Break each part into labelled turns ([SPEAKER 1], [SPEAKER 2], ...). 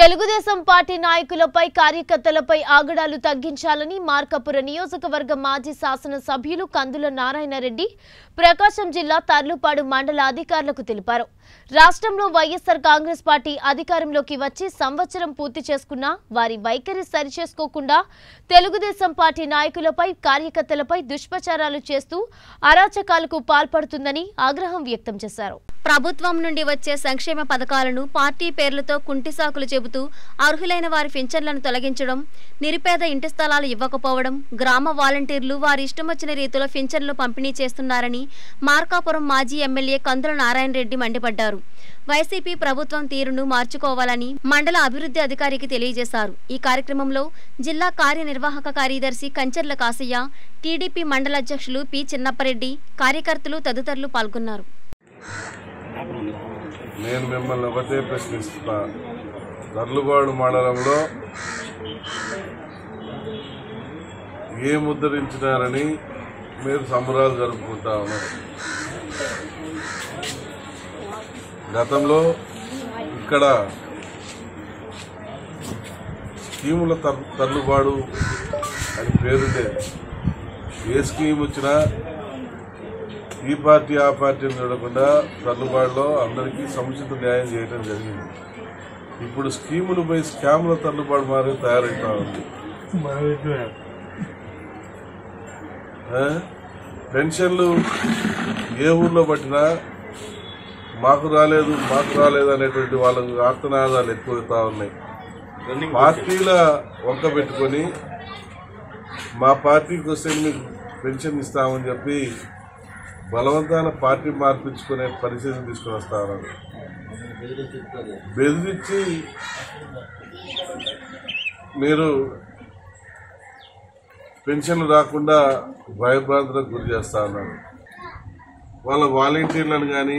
[SPEAKER 1] Telugu Desam party నాయకులపై కార్యకర్తలపై ఆగడాలు తగ్గించాలని మార్కపుర నియోజకవర్గ మాజీ శాసన సభ్యులు కందుల నారాయణరెడ్డి ప్రకాశం జిల్లా తర్లుపాడు మండల అధికారులకు తెలిపారు రాష్ట్రంలో వైఎస్సార్ కాంగ్రెస్ పార్టీ అధికారంలోకి వచ్చి సంవత్సరం పూర్తి చేసుకున్నా వారి వైఖరి సరిచేసుకోకుండా తెలుగుదేశం పార్టీ నాయకులపై కార్యకర్తలపై దుష్ప్రచారాలు చేస్తూ అరాచకాలకు పాల్పడుతుందని ఆగ్రహం వ్యక్తం చేశారు
[SPEAKER 2] ప్రభుత్వం నుండి వచ్చే సంక్షేమ పథకాలను పార్టీ పేర్లతో కుంటిసాకులు చెబుతూ అర్హులైన వారి పింఛన్లను తొలగించడం నిరుపేద ఇంటి స్థలాలు ఇవ్వకపోవడం గ్రామ వాలంటీర్లు వారి ఇష్టం వచ్చిన రీతిలో పింఛన్లు పంపిణీ చేస్తున్నారని మార్కాపురం మాజీ ఎమ్మెల్యే కందుల నారాయణ రెడ్డి మండిపడ్డారు వైసీపీ ప్రభుత్వం తీరును మార్చుకోవాలని మండల అభివృద్ధి అధికారికి తెలియజేశారు ఈ కార్యక్రమంలో జిల్లా కార్యనిర్వాహక కార్యదర్శి కంచర్ల కాసయ్య టీడీపీ మండల అధ్యక్షులు పి చిన్నప్పరెడ్డి కార్యకర్తలు తదితరులు పాల్గొన్నారు
[SPEAKER 3] నేను మిమ్మల్ని ఒకటే ప్రశ్నిస్తున్నా తర్లుబాడు మండలంలో ఏ ముద్రించినారని మీరు సంబరాలు జరుపుకుంటా ఉన్నారు గతంలో ఇక్కడ స్కీముల తర్- తర్లుబాడు అని పేరుండేది ఏ స్కీమ్ వచ్చినా ఈ పార్టీ ఆ పార్టీని చూడకుండా తల్లుబాటులో అందరికీ సముచిత న్యాయం చేయడం జరిగింది ఇప్పుడు స్కీములు పోయి స్కాముల తల్లుబాటు మారి తయారవుతా ఉంది ఆ? పెన్షన్లు ఏ ఊర్లో పట్టినా మాకు రాలేదు మాకు రాలేదు అనేటువంటి వాళ్ళ ఆర్తనాదాలు ఎక్కువవుతా ఉన్నాయి పార్టీల వంక పెట్టుకొని మా పార్టీకి వస్తే మీకు పెన్షన్ ఇస్తామని చెప్పి బలవంతాన పార్టీ మార్పించుకునే పరిస్థితి తీసుకుని వస్తా ఉన్నారు బెదిరించి మీరు పెన్షన్లు రాకుండా భయభ్రాంతులకు గురి చేస్తా ఉన్నారు వాళ్ళ వాలంటీర్లను కానీ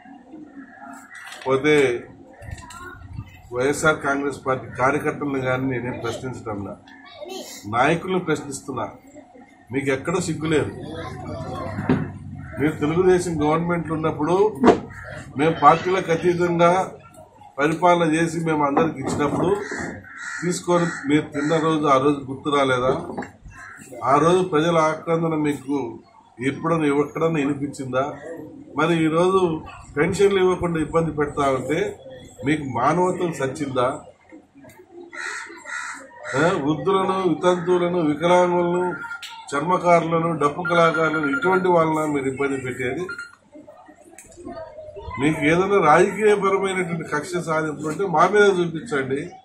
[SPEAKER 3] పోతే వైఎస్ఆర్ కాంగ్రెస్ పార్టీ కార్యకర్తలను కానీ నేనేం ప్రశ్నించడంలా నాయకులను ప్రశ్నిస్తున్నా మీకు ఎక్కడో సిగ్గులేదు మీరు తెలుగుదేశం గవర్నమెంట్ ఉన్నప్పుడు మేము పార్టీలకు అతీతంగా పరిపాలన చేసి మేము అందరికి ఇచ్చినప్పుడు తీసుకొని మీరు తిన్న రోజు ఆ రోజు గుర్తు రాలేదా ఆ రోజు ప్రజల ఆక్రందన మీకు ఎప్పుడన్నా ఎక్కడన్నా వినిపించిందా మరి ఈరోజు పెన్షన్లు ఇవ్వకుండా ఇబ్బంది పెడతా ఉంటే మీకు మానవత్వం సచ్చిందా ఆ, వృద్ధులను వితంతువులను వికలాంగులను చర్మకారులను డప్పు కళాకారులను ఇటువంటి వాళ్ళని మీరు ఇబ్బంది పెట్టేది మీకు ఏదైనా రాజకీయపరమైనటువంటి కక్ష సాధింపు అంటే మా మీద చూపించండి